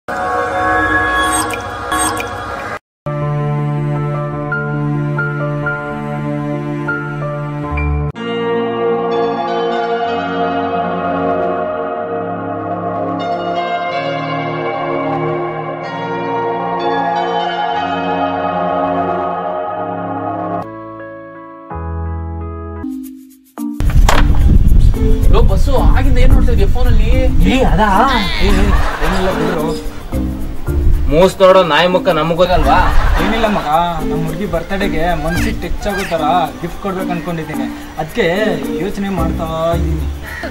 Low bus ಆಗಿಂದ ಏನ್ ನೋಡ್ತಾ ಇದೀಯ ಫೋನಲ್ಲಿ ಏ ಅದಾ ಏನಿಲ್ಲ ಬಿಡು ಮೂಸ್ ನೋಡೋ ನಾಯಿ ಮುಖ ನಮಗ್ ಗೊತ್ತಲ್ವಾ ಏನಿಲ್ಲ ಮಗ ನಮ್ಮ ಹುಡುಗಿ ಬರ್ತಡೆಗೆ ಮನ್ಸಿಗೆ ಟಚ್ ಆಗೋ ಥರ ಗಿಫ್ಟ್ ಕೊಡ್ಬೇಕು ಅನ್ಕೊಂಡಿದ್ದೀನಿ ಅದಕ್ಕೆ ಯೋಚನೆ ಮಾಡ್ತಾ ಇದ್ದೀನಿ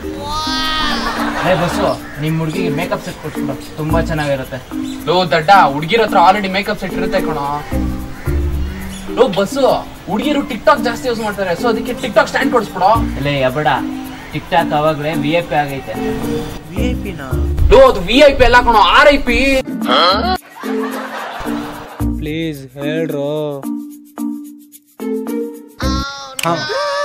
ಏ ಬಸ್ಸು ನಿಮ್ ಹುಡುಗಿಗೆ ಮೇಕಪ್ ಸೆಟ್ ಕೊಡ್ಸ್ಬಿಡು ತುಂಬಾ ಚೆನ್ನಾಗಿರುತ್ತೆ ಲೋ ದಡ್ಡ ಹುಡ್ಗಿರ ಹತ್ರ ಆಲ್ರೆಡಿ ಮೇಕಪ್ ಸೆಟ್ ಇರುತ್ತೆ ಕಣೋ ಲೋ ಬಸ್ಸು ಹುಡುಗಿರು ಟಿಕ್ ಟಾಕ್ ಜಾಸ್ತಿ ಯೂಸ್ ಮಾಡ್ತಾರೆ ಸೊ ಅದಕ್ಕೆ ಟಿಕ್ ಟಾಕ್ ಸ್ಟ್ಯಾಂಡ್ ಕೊಡಿಸ್ಬಿಡೋ ಅಲ್ಲೇ ಎಬಡ ಟಿಕ್ ಟಾಕ್ ಅವಾಗ್ಲೇ ವಿ ಐ ಪಿ ಆಗೈತೆ ಲೋ ಅದು ವಿ ಐ ಪಿ ಎಲ್ಲ ಕಣೋ ಆರ್ ಐ ಪಿ ಪ್ಲೀಸ್ ಹೇಳ್ರು ಹಾಂ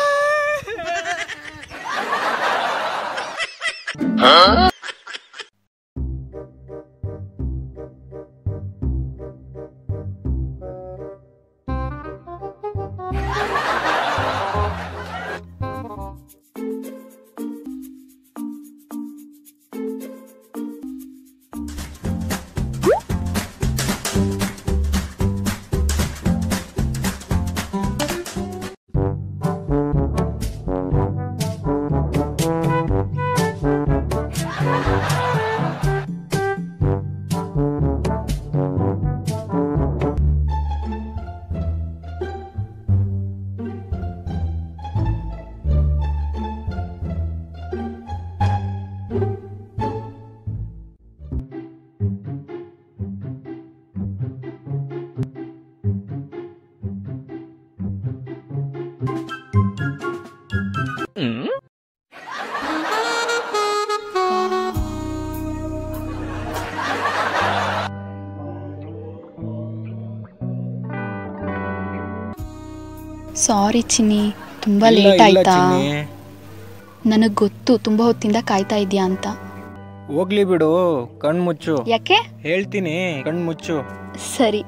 ಸಾರಿ ಚಿನ್ನಿ ತುಂಬಾ ಇಲ್ಲ, ಲೇಟ್ ಇಲ್ಲ ಆಯ್ತಾ ಚಿನ್ನಿ. ನನಗ್ ಗೊತ್ತು ತುಂಬಾ ಹೊತ್ತಿಂದ ಕಾಯ್ತಾ ಇದೀಯಾ ಅಂತ ಹೋಗ್ಲಿ ಬಿಡು ಕಣ್ ಮುಚ್ಚು ಯಾಕೆ ಹೇಳ್ತೀನಿ ಕಣ್ ಮುಚ್ಚು ಸರಿ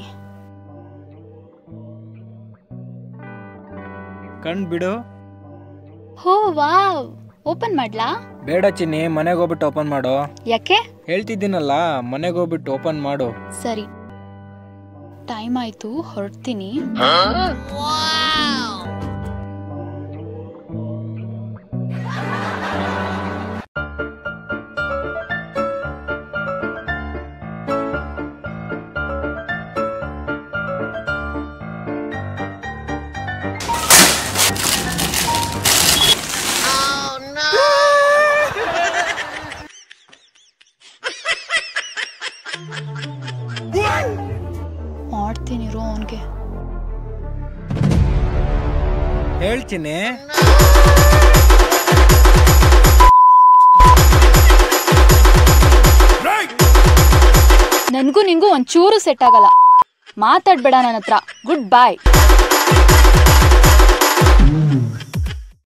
ಕಣ್ ಬಿಡು ಹೋ ವಾವ್ ಓಪನ್ ಮಾಡ್ಲಾ ಬೇಡ ಚಿನ್ನಿ ಮನೆಗೆ ಹೋಗ್ಬಿಟ್ಟು ಓಪನ್ ಮಾಡು ಯಾಕೆ ಹೇಳ್ತಿದ್ದೀನಲ್ಲ ಮನೆಗೆ ಹೋಗ್ಬಿಟ್ಟು ಓಪನ್ ಮಾಡು ಸರಿ ಟೈಮ್ ಆಯ್ತು ಹೊರಡ್ತೀನಿ ಮಾಡ್ತೀನಿ ರೋ ಅವನ್ಗೆ ಹೇಳ್ತೀನಿ ನನ್ಗೂ ನಿಂಗೂ ಒಂಚೂರು ಸೆಟ್ ಆಗಲ್ಲ ಮಾತಾಡ್ಬೇಡ ನನ್ನ ಹತ್ರ ಗುಡ್ ಬಾಯ್